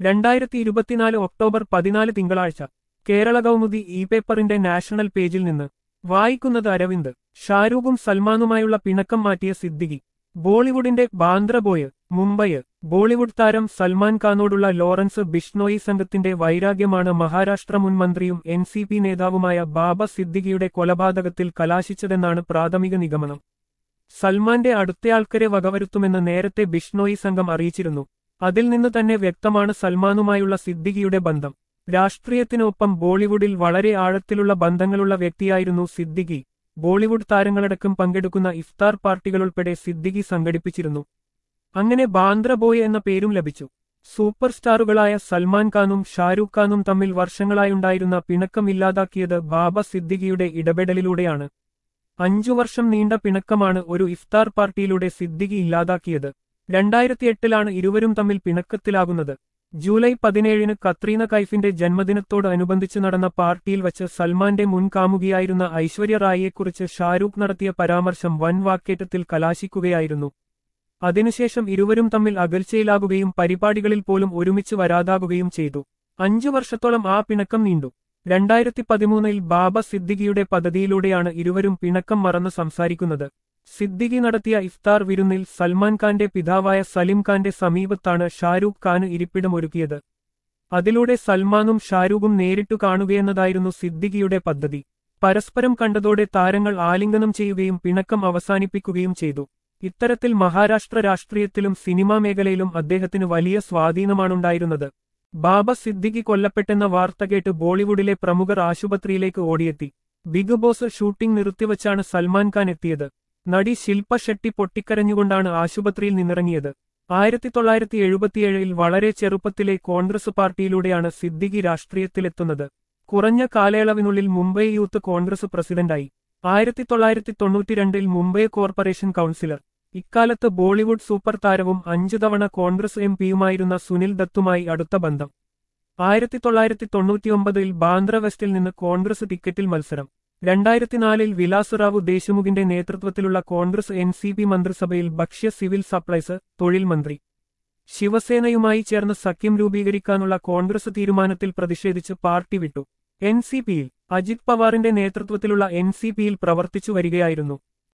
രണ്ടായിരത്തി ഇരുപത്തിനാല് ഒക്ടോബർ പതിനാല് തിങ്കളാഴ്ച കേരള കൗമുദി ഇ പേപ്പറിന്റെ നാഷണൽ പേജിൽ നിന്ന് വായിക്കുന്നത് അരവിന്ദ് ഷാരൂഖും സൽമാനുമായുള്ള പിണക്കം മാറ്റിയ സിദ്ദിഖി ബോളിവുഡിന്റെ ബാന്ദ്രബോയ് മുംബൈ ബോളിവുഡ് താരം സൽമാൻ ഖാനോടുള്ള ലോറൻസ് ബിഷ്ണോയി സംഘത്തിന്റെ വൈരാഗ്യമാണ് മഹാരാഷ്ട്ര മുൻ മന്ത്രിയും എൻ സി പി നേതാവുമായ ബാബ സിദ്ദിഖിയുടെ കൊലപാതകത്തിൽ കലാശിച്ചതെന്നാണ് പ്രാഥമിക നിഗമനം സൽമാന്റെ അടുത്തയാൾക്കരെ വകവരുത്തുമെന്ന് നേരത്തെ ബിഷ്ണോയി സംഘം അറിയിച്ചിരുന്നു അതിൽ നിന്ന് തന്നെ വ്യക്തമാണ് സൽമാനുമായുള്ള സിദ്ദിഖിയുടെ ബന്ധം രാഷ്ട്രീയത്തിനൊപ്പം ബോളിവുഡിൽ വളരെ ആഴത്തിലുള്ള ബന്ധങ്ങളുള്ള വ്യക്തിയായിരുന്നു സിദ്ദിഖി ബോളിവുഡ് താരങ്ങളടക്കം പങ്കെടുക്കുന്ന ഇഫ്താർ പാർട്ടികളുൾപ്പെടെ സിദ്ദിഖി സംഘടിപ്പിച്ചിരുന്നു അങ്ങനെ ബാന്ദ്രബോയ് എന്ന പേരും ലഭിച്ചു സൂപ്പർ സ്റ്റാറുകളായ സൽമാൻ ഖാനും ഷാരൂഖ് ഖാനും തമ്മിൽ വർഷങ്ങളായുണ്ടായിരുന്ന പിണക്കം ഇല്ലാതാക്കിയത് ബാബ സിദ്ദിഖിയുടെ ഇടപെടലിലൂടെയാണ് അഞ്ചു വർഷം നീണ്ട പിണക്കമാണ് ഒരു ഇഫ്താർ പാർട്ടിയിലൂടെ സിദ്ദിഖി ഇല്ലാതാക്കിയത് രണ്ടായിരത്തിയെട്ടിലാണ് ഇരുവരും തമ്മിൽ പിണക്കത്തിലാകുന്നത് ജൂലൈ പതിനേഴിന് കത്രീന കൈഫിന്റെ ജന്മദിനത്തോട് അനുബന്ധിച്ച് നടന്ന പാർട്ടിയിൽ വച്ച് സൽമാന്റെ മുൻ കാമുകിയായിരുന്ന ഐശ്വര്യ റായിയെക്കുറിച്ച് ഷാരൂഖ് നടത്തിയ പരാമർശം വൻ വാക്കേറ്റത്തിൽ കലാശിക്കുകയായിരുന്നു അതിനുശേഷം ഇരുവരും തമ്മിൽ അകൽച്ചയിലാകുകയും പരിപാടികളിൽ പോലും ഒരുമിച്ച് വരാതാകുകയും ചെയ്തു അഞ്ചു വർഷത്തോളം ആ പിണക്കം നീണ്ടു രണ്ടായിരത്തി പതിമൂന്നിൽ ബാബ സിദ്ദിഖിയുടെ പദ്ധതിയിലൂടെയാണ് ഇരുവരും പിണക്കം മറന്ന് സംസാരിക്കുന്നത് സിദ്ദിഖി നടത്തിയ ഇഫ്താർ വിരുന്നിൽ സൽമാൻ ഖാന്റെ പിതാവായ സലിം ഖാന്റെ സമീപത്താണ് ഷാരൂഖ് ഖാന് ഇരിപ്പിടമൊരുക്കിയത് അതിലൂടെ സൽമാനും ഷാരൂഖും നേരിട്ടു കാണുകയെന്നതായിരുന്നു സിദ്ദിഖിയുടെ പദ്ധതി പരസ്പരം കണ്ടതോടെ താരങ്ങൾ ആലിംഗനം ചെയ്യുകയും പിണക്കം അവസാനിപ്പിക്കുകയും ചെയ്തു ഇത്തരത്തിൽ മഹാരാഷ്ട്ര രാഷ്ട്രീയത്തിലും സിനിമാ മേഖലയിലും അദ്ദേഹത്തിന് വലിയ സ്വാധീനമാണുണ്ടായിരുന്നത് ബാബ സിദ്ദിഖി കൊല്ലപ്പെട്ടെന്ന വാർത്ത കേട്ട് ബോളിവുഡിലെ പ്രമുഖർ ആശുപത്രിയിലേക്ക് ഓടിയെത്തി ബിഗ് ബോസ് ഷൂട്ടിംഗ് നിർത്തിവച്ചാണ് സൽമാൻ ഖാൻ എത്തിയത് നടി ശില്പ ഷെട്ടി പൊട്ടിക്കരഞ്ഞുകൊണ്ടാണ് ആശുപത്രിയിൽ നിന്നിറങ്ങിയത് ആയിരത്തി തൊള്ളായിരത്തി എഴുപത്തിയേഴിൽ വളരെ ചെറുപ്പത്തിലെ കോൺഗ്രസ് പാർട്ടിയിലൂടെയാണ് സിദ്ദിഖി രാഷ്ട്രീയത്തിലെത്തുന്നത് കുറഞ്ഞ കാലയളവിനുള്ളിൽ മുംബൈ യൂത്ത് കോൺഗ്രസ് പ്രസിഡന്റായി ആയിരത്തി തൊള്ളായിരത്തി തൊണ്ണൂറ്റിരണ്ടിൽ മുംബൈ കോർപ്പറേഷൻ കൗൺസിലർ ഇക്കാലത്ത് ബോളിവുഡ് സൂപ്പർ താരവും അഞ്ചു തവണ കോൺഗ്രസ് എം പിയുമായിരുന്ന സുനിൽ ദത്തുമായി അടുത്ത ബന്ധം ആയിരത്തി തൊള്ളായിരത്തി തൊണ്ണൂറ്റിയൊമ്പതിൽ ബാന്ദ്ര വെസ്റ്റിൽ നിന്ന് കോൺഗ്രസ് ടിക്കറ്റിൽ മത്സരം രണ്ടായിരത്തിനാലിൽ വിലാസറാവു ദേശ്മുഖിന്റെ നേതൃത്വത്തിലുള്ള കോൺഗ്രസ് എൻ സി പി മന്ത്രിസഭയിൽ ഭക്ഷ്യ സിവിൽ സപ്ലൈസ് തൊഴിൽ മന്ത്രി ശിവസേനയുമായി ചേർന്ന് സഖ്യം രൂപീകരിക്കാനുള്ള കോൺഗ്രസ് തീരുമാനത്തിൽ പ്രതിഷേധിച്ച് പാർട്ടി വിട്ടു എൻ സി പിയിൽ അജിത് പവാറിന്റെ നേതൃത്വത്തിലുള്ള എൻ സി പിയിൽ പ്രവർത്തിച്ചു വരികയായിരുന്നു